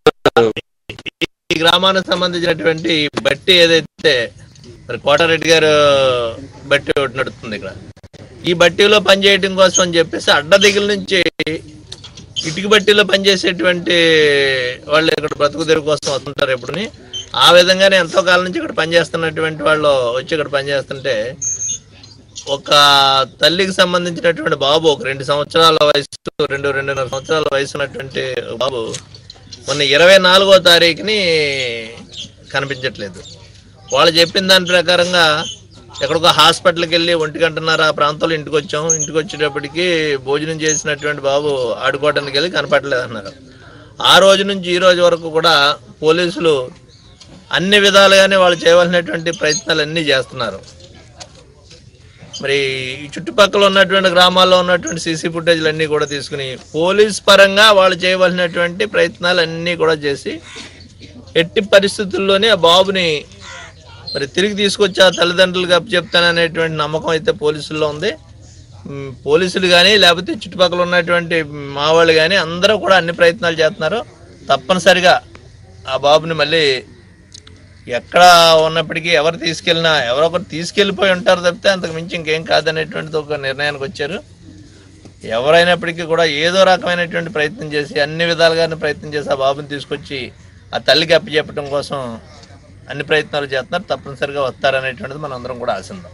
ఈ గ్రామానికి సంబంధించినటువంటి బట్టి ఏదైతే మరి కోటారెడ్డి గారు బట్టి ఒకటి నడుస్తుంది ఇక్కడ ఈ బట్టీలో పనిచేయడం కోసం అని చెప్పేసి అడ్డ దగ్గర నుంచి ఇటుక బట్టీలో పనిచేసేటువంటి వాళ్ళు ఇక్కడ బ్రతుకు తెరుగు కోసం వస్తుంటారు ఎప్పుడుని ఆ విధంగానే ఎంతో కాలం నుంచి ఇక్కడ పనిచేస్తున్నటువంటి వాళ్ళు వచ్చి ఇక్కడ పనిచేస్తుంటే ఒక తల్లికి సంబంధించినటువంటి బాబు ఒక రెండు సంవత్సరాల వయసు రెండు రెండున్నర సంవత్సరాల వయసు ఉన్నటువంటి బాబు మొన్న ఇరవై నాలుగో తారీఖుని కనిపించట్లేదు వాళ్ళు చెప్పిన దాని ప్రకారంగా ఎక్కడికో హాస్పిటల్కి వెళ్ళి ఒంటి గంటన్నర ఆ ప్రాంతంలో ఇంటికి వచ్చాం ఇంటికి వచ్చేటప్పటికి భోజనం చేసినటువంటి బాబు ఆడుకోవడానికి వెళ్ళి కనపడలేదు అన్నారు ఆ రోజు నుంచి ఈ రోజు వరకు కూడా పోలీసులు అన్ని విధాలుగానే వాళ్ళు చేయవలసినటువంటి ప్రయత్నాలు అన్నీ చేస్తున్నారు మరి ఈ చుట్టుపక్కల ఉన్నటువంటి గ్రామాల్లో ఉన్నటువంటి సీసీ ఫుటేజ్లు అన్నీ కూడా తీసుకుని పోలీస్ పరంగా వాళ్ళు చేయవలసినటువంటి ప్రయత్నాలు అన్నీ కూడా చేసి ఎట్టి పరిస్థితుల్లోనే ఆ బాబుని మరి తిరిగి తీసుకొచ్చి ఆ తల్లిదండ్రులకు అప్పచెప్తాననేటువంటి నమ్మకం అయితే పోలీసుల్లో ఉంది ఉమ్, పోలీసులు కానీ లేకపోతే చుట్టుపక్కల ఉన్నటువంటి మా వాళ్ళు కానీ అందరూ కూడా అన్ని ప్రయత్నాలు చేస్తున్నారు తప్పనిసరిగా ఆ బాబుని మళ్ళీ ఎక్కడ ఉన్నప్పటికీ ఎవరు తీసుకెళ్ళినా ఎవరో ఒకరు తీసుకెళ్ళిపోయి ఉంటారు తప్పితే అంతకు మించి ఇంకేం కాదనేటువంటిది ఒక నిర్ణయానికి వచ్చారు ఎవరైనప్పటికీ కూడా ఏదో రకమైనటువంటి ప్రయత్నం చేసి అన్ని విధాలుగానే ప్రయత్నం చేసి ఆ బాబుని తీసుకొచ్చి ఆ తల్లికి అప్పచెప్పడం కోసం అన్ని ప్రయత్నాలు చేస్తున్నారు తప్పనిసరిగా వస్తారనేటువంటిది మనం అందరం కూడా ఆశిద్దాం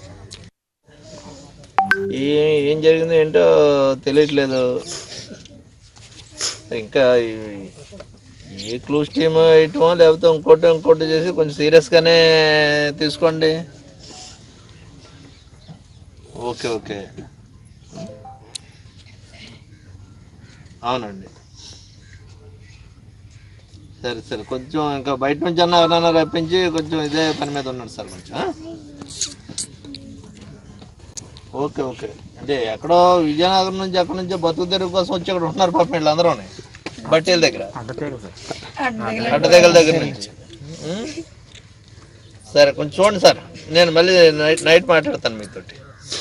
ఏ ఏం జరిగిందో ఏంటో తెలియట్లేదు ఇంకా ఈ- ఏ క్లూస్ టీమ్ వేయటమో లేకపోతే ఇంకోటి ఇంకోటి చేసి కొంచెం సీరియస్గానే తీసుకోండి ఓకే ఓకే అవునండి సరే సరే కొంచెం ఇంకా బయట నుంచి అన్న ఎవరైనా రప్పించి కొంచెం ఇదే పని మీద ఉన్నాడు సార్ కొంచెం ఆ? ఓకే ఓకే అంటే ఎక్కడో విజయనగరం నుంచి ఎక్కడి నుంచో బతుకు తెరుగు కోసం వచ్చి అక్కడ ఉంటున్నారు పాపం వీళ్ళందరూ బట్టీల దగ్గర అడ్డదగల దగ్గర నుంచి ఉం? సరే కొంచెం చూడండి సార్ నేను మళ్ళీ నైట్ నైట్ మాట్లాడతాను మీతోటి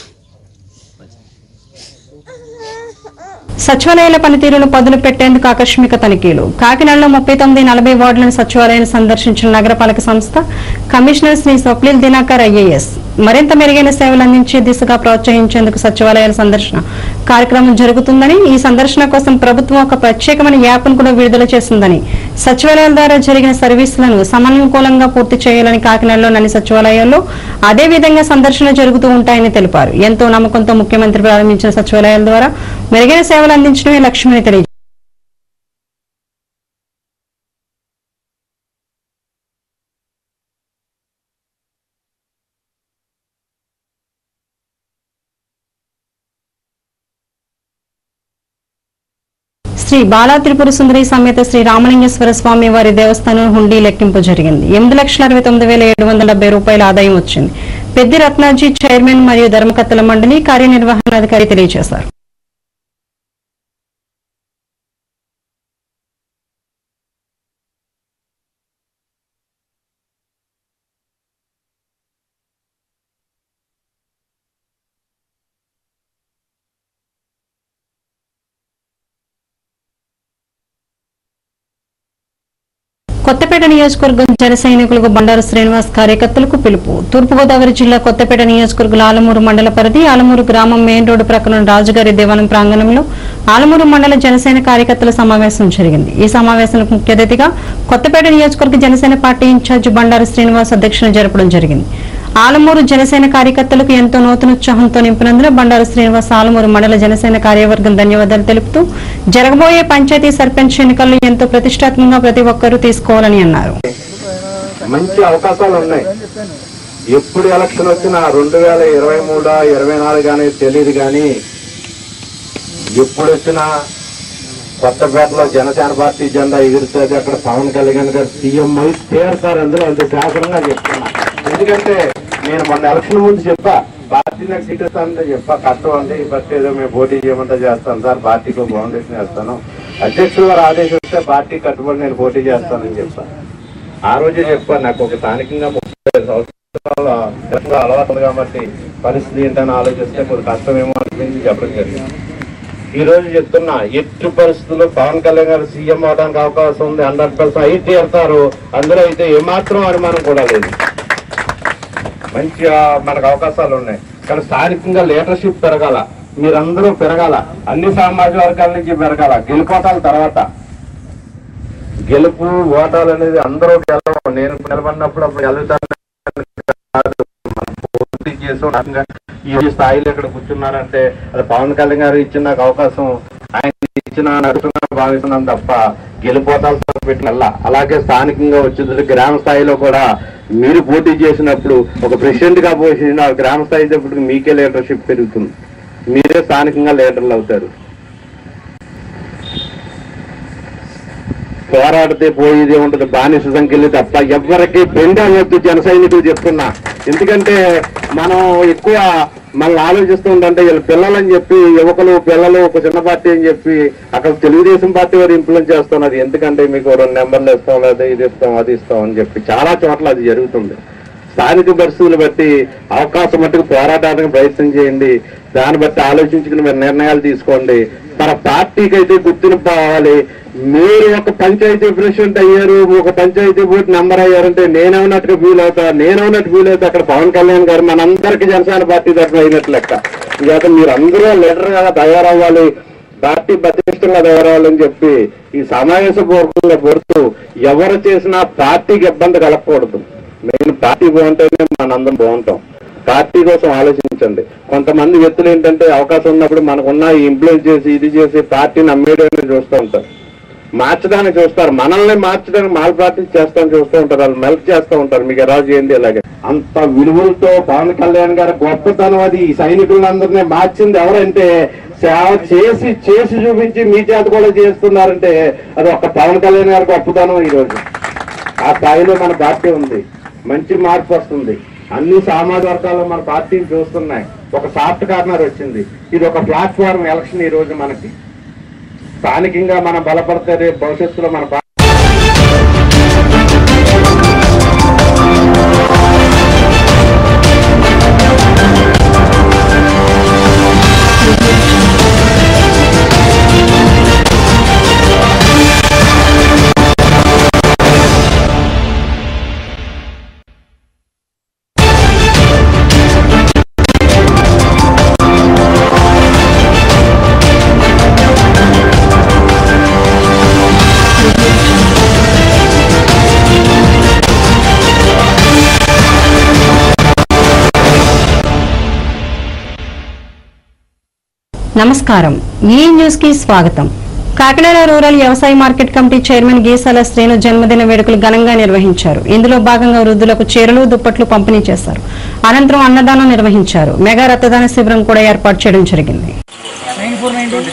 సచివాలయాల పనితీరును పదులు పెట్టేందుకు ఆకస్మిక తనిఖీలు కాకినాడలో ముప్పై తొమ్మిది నలభై వార్డులను సచివాలయాన్ని సందర్శించిన నగరపాలక సంస్థ కమిషనర్ శ్రీ స్వప్నిల్ దినాకర్ ఐఏఎస్ మరింత మెరుగైన సేవలు అందించే దిశగా ప్రోత్సహించేందుకు సచివాలయాల సందర్శన కార్యక్రమం జరుగుతుందని ఈ సందర్శన కోసం ప్రభుత్వం ఒక ప్రత్యేకమైన యాప్ను కూడా విడుదల చేసిందని సచివాలయాల ద్వారా జరిగిన సర్వీసులను సమన్వయంగా పూర్తి చేయాలని కాకినాడలోని అన్ని సచివాలయాల్లో అదే విధంగా సందర్శన జరుగుతూ ఉంటాయని తెలిపారు ఎంతో నమ్మకంతో ముఖ్యమంత్రి ప్రారంభించిన సచివాలయాల ద్వారా మెరుగైన సేవలు అందించడమే లక్ష్యమని తెలియజేశారు శ్రీ బాలా త్రిపుర సుందరి సమేత శ్రీ రామలింగేశ్వర స్వామి వారి దేవస్థానం హుండీ లెక్కింపు జరిగింది ఎనిమిది లక్షల అరవై తొమ్మిది వేల ఏడు వందల డెబ్బై రూపాయల ఆదాయం వచ్చింది పెద్ది రత్నాజీ చైర్మన్ మరియు ధర్మకర్తల మండలి కార్యనిర్వహణాధికారి తెలియజేశారు కొత్తపేట నియోజకవర్గం జన సైనికులకు బండారు శ్రీనివాస్ కార్యకర్తలకు పిలుపు తూర్పుగోదావరి జిల్లా కొత్తపేట నియోజకవర్గం ఆలమూరు మండల పరిధి ఆలమూరు గ్రామం మెయిన్ రోడ్డు ప్రక్కన రాజుగారి దేవాలయం ప్రాంగణంలో ఆలమూరు మండల జనసేన కార్యకర్తల సమావేశం జరిగింది ఈ సమావేశానికి ముఖ్య అతిథిగా కొత్తపేట నియోజకవర్గ జనసేన పార్టీ ఇన్ఛార్జ్ బండారు శ్రీనివాస్ అధ్యక్షతన జరపడం జరిగింది ఆలమూరు జనసేన కార్యకర్తలకు ఎంతో నూతనోత్సాహంతో నింపినందున బండారు శ్రీనివాస్ ఆలమూరు మండల జనసేన కార్యవర్గం ధన్యవాదాలు తెలుపుతూ జరగబోయే పంచాయతీ సర్పంచ్ ఎన్నికల్లో ఎంతో ప్రతిష్టాత్మకంగా ప్రతి ఒక్కరూ తీసుకోవాలని అన్నారు మంచి అవకాశాలు ఉన్నాయి ఎప్పుడు ఎలక్షన్ వచ్చినా రెండు వేల ఇరవై మూడా ఇరవై నాలుగు కానీ తెలియదు కానీ ఎప్పుడు వచ్చినా కొత్తపేటలో జనసేన పార్టీ జెండా ఎగురుతుంది అక్కడ పవన్ కళ్యాణ్ గారు సీఎం అయి తీరుతారు అందులో అంత శాసనంగా చెప్తున్నా ఎందుకంటే నేను మొన్న ఎలక్షన్ ముందు చెప్పా పార్టీ నాకు సీట్ ఇస్తానంటే చెప్పా కష్టం అండి ఫస్ట్ ఏదో మేము పోటీ చేయమంటే చేస్తాను సార్ పార్టీకి ఫౌండేషన్ వేస్తాను అధ్యక్షులు వారు ఆదేశిస్తే పార్టీ కట్టుబడి నేను పోటీ చేస్తానని చెప్పా ఆ రోజే చెప్పాను నాకు ఒక స్థానికంగా ముప్పై ఐదు సంవత్సరాల క్రితంగా అలవాటు ఉంది కాబట్టి పరిస్థితి ఏంటని ఆలోచిస్తే కొంచెం కష్టమేమో అనిపించి చెప్పడం జరిగింది ఈ రోజు చెప్తున్నా ఎట్టి పరిస్థితుల్లో పవన్ కళ్యాణ్ గారు సీఎం అవడానికి అవకాశం ఉంది హండ్రెడ్ పర్సెంట్ అయి తీరుతారు అందులో అయితే ఏమాత్రం అనుమానం కూడా లేదు మంచిగా మనకు అవకాశాలు ఉన్నాయి కానీ స్థానికంగా లీడర్షిప్ పెరగాల మీరందరూ పెరగాల అన్ని సామాజిక వర్గాల నుంచి పెరగాల గెలుపోటాల తర్వాత గెలుపు ఓటాలు అనేది అందరూ గెలవం నేను నిలబడినప్పుడు అప్పుడు గెలుతాను కాదు. మనం పోటీ చేసి రకంగా ఈ స్థాయిలో ఇక్కడ కూర్చున్నారంటే అది పవన్ కళ్యాణ్ గారు ఇచ్చిన నాకు అవకాశం ఆయన ఇచ్చిన నడుతున్నా భావిస్తున్నాను తప్ప గెలిపోతాలతో పెట్టిన అలాగే స్థానికంగా వచ్చేది గ్రామ స్థాయిలో కూడా మీరు పోటీ చేసినప్పుడు ఒక ప్రెసిడెంట్ గా పోసిన గ్రామ స్థాయి దగ్గరికి మీకే లీడర్షిప్ పెరుగుతుంది మీరే స్థానికంగా లీడర్లు అవుతారు పోరాడితే పోయేది ఉంటుంది బానిస సంఖ్యలు తప్ప ఎవరికి బెండ్ అవ్వద్దు జన సైనికులు చెప్తున్నా ఎందుకంటే మనం ఎక్కువ మనల్ని ఆలోచిస్తూ ఉంటే వీళ్ళ పిల్లలని చెప్పి యువకులు పిల్లలు ఒక చిన్న పార్టీ అని చెప్పి అక్కడ తెలుగుదేశం పార్టీ వారు ఇన్ఫ్లుయెన్స్ చేస్తున్నది ఎందుకంటే మీకు రెండు నెంబర్లు ఇస్తాం లేదా ఇది ఇస్తాం అది ఇస్తాం అని చెప్పి చాలా చోట్ల అది జరుగుతుంది స్థానిక పరిస్థితులు బట్టి అవకాశం మట్టుకు పోరాటానికి ప్రయత్నం చేయండి దాన్ని బట్టి ఆలోచించుకుని మీరు నిర్ణయాలు తీసుకోండి మన పార్టీకి అయితే గుర్తింపు కావాలి మీరు ఒక పంచాయతీ ప్రెసిడెంట్ అయ్యారు ఒక పంచాయతీ బోర్డు నెంబర్ అయ్యారంటే నేనవునట్టుగా ఫీల్ అవుతా నేనవునట్టు ఫీల్ అవుతా అక్కడ పవన్ కళ్యాణ్ గారు మనందరికీ జనసేన పార్టీ తరఫున అయినట్లు లెక్క ఇక మీరు అందరూ లీడర్ గా తయారవ్వాలి పార్టీ బతిష్టంగా తయారవ్వాలని చెప్పి ఈ సమావేశ పూర్వకంగా కోరుతూ ఎవరు చేసినా పార్టీకి ఇబ్బంది కలగకూడదు మెయిన్ పార్టీ బాగుంటేనే మనందరం బాగుంటాం పార్టీ కోసం ఆలోచించండి కొంతమంది వ్యక్తులు ఏంటంటే అవకాశం ఉన్నప్పుడు మనకున్న ఇన్ఫ్లుయెన్స్ చేసి ఇది చేసి పార్టీని అమ్మేయడానికి చూస్తూ ఉంటారు మార్చడానికి చూస్తారు మనల్ని మార్చడానికి మాల్ ప్రాక్టీస్ చేస్తాం చూస్తూ ఉంటారు వాళ్ళు మెల్ట్ చేస్తూ ఉంటారు మీకు ఎలా చేయండి ఇలాగే అంత విలువలతో పవన్ కళ్యాణ్ గారి గొప్పతనం అది ఈ సైనికులందరినీ మార్చింది ఎవరంటే సేవ చేసి చేసి చూపించి మీ చేత కూడా చేస్తున్నారంటే అది ఒక పవన్ కళ్యాణ్ గారి గొప్పతనం ఈ రోజు ఆ స్థాయిలో మన పార్టీ ఉంది మంచి మార్పు వస్తుంది అన్ని సామాజిక వర్గాలు మన పార్టీని చూస్తున్నాయి ఒక సాఫ్ట్ కార్నర్ వచ్చింది ఇది ఒక ప్లాట్ఫామ్ ఎలక్షన్ ఈ రోజు మనకి స్థానికంగా మనం బలపడితే రేపు భవిష్యత్తులో మన పా- నమస్కారం ఈ న్యూస్ కి స్వాగతం కాకినాడ రూరల్ వ్యవసాయ market committee chairman Geesala Srinu జన్మదిన వేడుకలు ఘనంగా నిర్వహించారు ఇందులో భాగంగా వృద్ధులకు చీరలు దుప్పట్లు పంపిణీ చేశారు అనంతరం అన్నదానం నిర్వహించారు మెగా రక్తదాన శిబిరం కూడా ఏర్పాటు చేయడం జరిగింది nine four nine two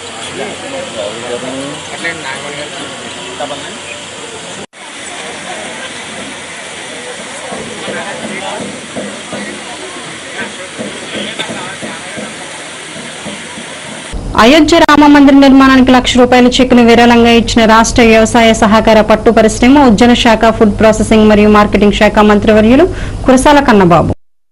Ayodhya Rama మందిర నిర్మాణానికి లక్ష రూపాయల చెక్కును విరాళంగా ఇచ్చిన రాష్ట్ర వ్యవసాయ సహకార పట్టు పరిశ్రమ ఉద్యాన శాఖ ఫుడ్ ప్రాసెసింగ్ మరియు మార్కెటింగ్ శాఖ మంత్రివర్యులు కురసాల కన్నబాబు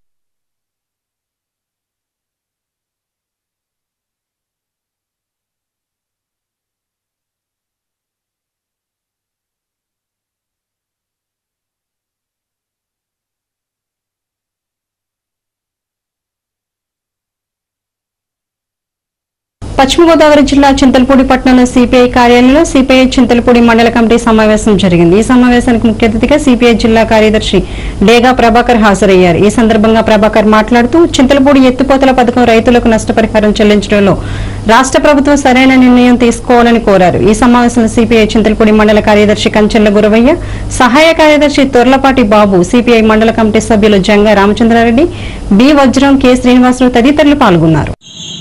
పశ్చిమ గోదావరి జిల్లా చింతలపూడి పట్టణంలో సిపిఐ కార్యాలయంలో సిపిఐ చింతలపూడి మండల కమిటీ సమావేశం జరిగింది ఈ సమావేశానికి ముఖ్య అతిథిగా సిపిఐ జిల్లా కార్యదర్శి డేగా ప్రభాకర్ హాజరయ్యారు ఈ సందర్భంగా ప్రభాకర్ మాట్లాడుతూ చింతలపూడి ఎత్తుపోతల పథకం రైతులకు నష్టపరిహారం చెల్లించడంలో రాష్ట్ర ప్రభుత్వం సరైన నిర్ణయం తీసుకోవాలని కోరారు ఈ సమావేశంలో సిపిఐ చింతలపూడి మండల కార్యదర్శి కంచెల్ల గురవయ్య సహాయ కార్యదర్శి తొర్లపాటి బాబు సిపిఐ మండల కమిటీ సభ్యులు జంగా రామచంద్రారెడ్డి బి వజ్రం కె శ్రీనివాసరావు తదితరులు పాల్గొన్నారు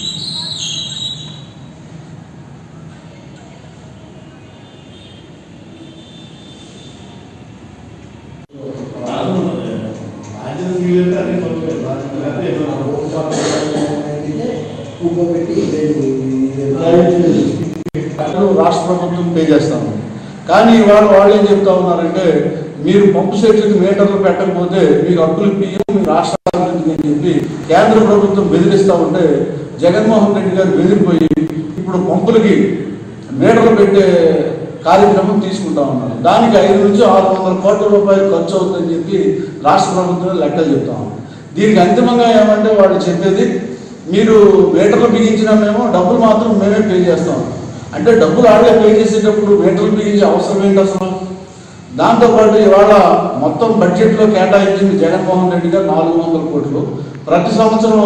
డబ్బులు రాష్ట్ర ప్రభుత్వం పే చేస్తాము కానీ ఇవాళ వాళ్ళు ఏం చెప్తా ఉన్నారంటే మీరు పంపు సెట్లకు మీటర్లు పెట్టకపోతే మీకు హక్కులు ఇప్పియం మీ రాష్ట్ర అభివృద్ధికి అని చెప్పి కేంద్ర ప్రభుత్వం బెదిరిస్తా ఉంటే జగన్మోహన్ రెడ్డి గారు బెదిరిపోయి ఇప్పుడు పంపులకి మీటర్లు పెట్టే కార్యక్రమం తీసుకుంటా ఉన్నారు దానికి ఐదు నుంచి ఆరు వందల కోట్ల రూపాయలు ఖర్చు అవుతుందని చెప్పి రాష్ట్ర ప్రభుత్వం లెక్కలు చెప్తా ఉన్నారు దీనికి అంతిమంగా ఏమంటే వాళ్ళు చెప్పేది మీరు మీటర్లు బిగించినా మేము డబ్బులు మాత్రం మేమే పే చేస్తాం అంటే డబ్బులు ఆడలే పే చేసేటప్పుడు మీటర్లు బిగించే అవసరం ఏంటి అసలు దాంతోపాటు ఇవాళ మొత్తం బడ్జెట్లో కేటాయించింది జగన్మోహన్ రెడ్డి గారు నాలుగు వందల కోట్లు ప్రతి సంవత్సరం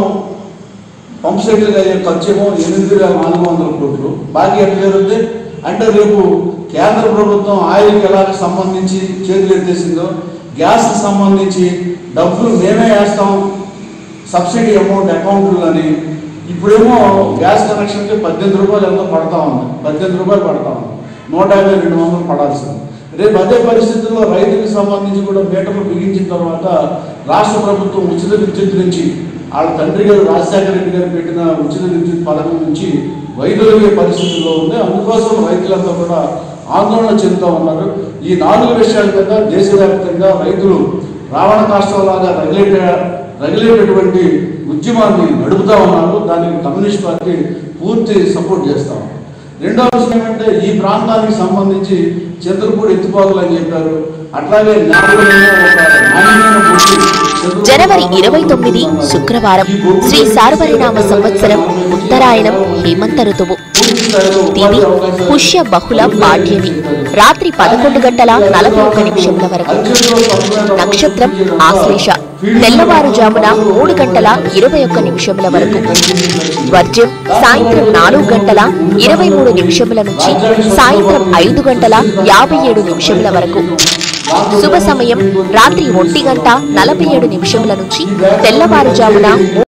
పంప్ సెట్లకు అయ్యే ఖర్చు ఏమో ఎనిమిది వేల నాలుగు వందల కోట్లు బాకీ ఎట్లా జరుగుతుంది అంటే రేపు కేంద్ర ప్రభుత్వం ఆయిల్కి ఎలా సంబంధించి చేతులు ఎత్తేసిందో గ్యాస్కి సంబంధించి డబ్బులు మేమే వేస్తాం సబ్సిడీ అమౌంట్ అకౌంట్లు అని ఇప్పుడేమో గ్యాస్ కనెక్షన్కి పద్దెనిమిది రూపాయలు ఎంతో పడతా ఉంది పద్దెనిమిది రూపాయలు పడతా ఉంది నూట యాభై రెండు వందలు పడాల్సింది రేపు అదే పరిస్థితుల్లో రైతులకు సంబంధించి కూడా మీటర్లు బిగించిన తర్వాత రాష్ట్ర ప్రభుత్వం ఉచిత విద్యుత్ నుంచి వాళ్ళ తండ్రి గారు రాజశేఖర రెడ్డి గారు పెట్టిన ఉచిత విద్యుత్ పథకం నుంచి వైదొలిగే పరిస్థితుల్లో ఉంది అందుకోసం రైతులంతా కూడా ఆందోళన చెందుతూ ఉన్నారు ఈ నాలుగు విషయాల మీద దేశవ్యాప్తంగా రైతులు రావణ కాష్టంలాగా రగిలేట రగిలేటటువంటి ఉద్యమాన్ని నడుపుతా ఉన్నారు దానికి కమ్యూనిస్ట్ పార్టీ పూర్తి సపోర్ట్ చేస్తాం రెండో విషయం ఏంటంటే ఈ ప్రాంతానికి సంబంధించి చంద్రపూడి ఎత్తిపోతలు అని చెప్పారు అట్లాగే నాలుగులేమో ఒక నాణ్యమైన భూమి చంద్రపూడి జనవరి ఇరవై తొమ్మిది శుక్రవారం శ్రీ సార్వరినామ సంవత్సరం ఉత్తరాయణం హేమంత ఋతువు పూర్తి స్థాయిలో తిది ఉపాధి అవకాశాలు పుష్య బహుళ పాడ్యమి రాత్రి పదకొండు గంటల నలభై ఒక్క నిమిషముల వరకు అంచెల్లో స్పష్టమైన నక్షత్రం ఆశ్లేష తెల్లవారుజామున మూడు గంటల ఇరవై ఒక్క నిమిషముల వరకు వర్జ్యం సాయంత్రం నాలుగు గంటల ఇరవై మూడు నిమిషముల నుంచి సాయంత్రం ఐదు గంటల యాభై ఏడు నిమిషముల వరకు శుభ సమయం రాత్రి ఒంటి గంట నలభై ఏడు నిమిషముల నుంచి తెల్లవారుజామున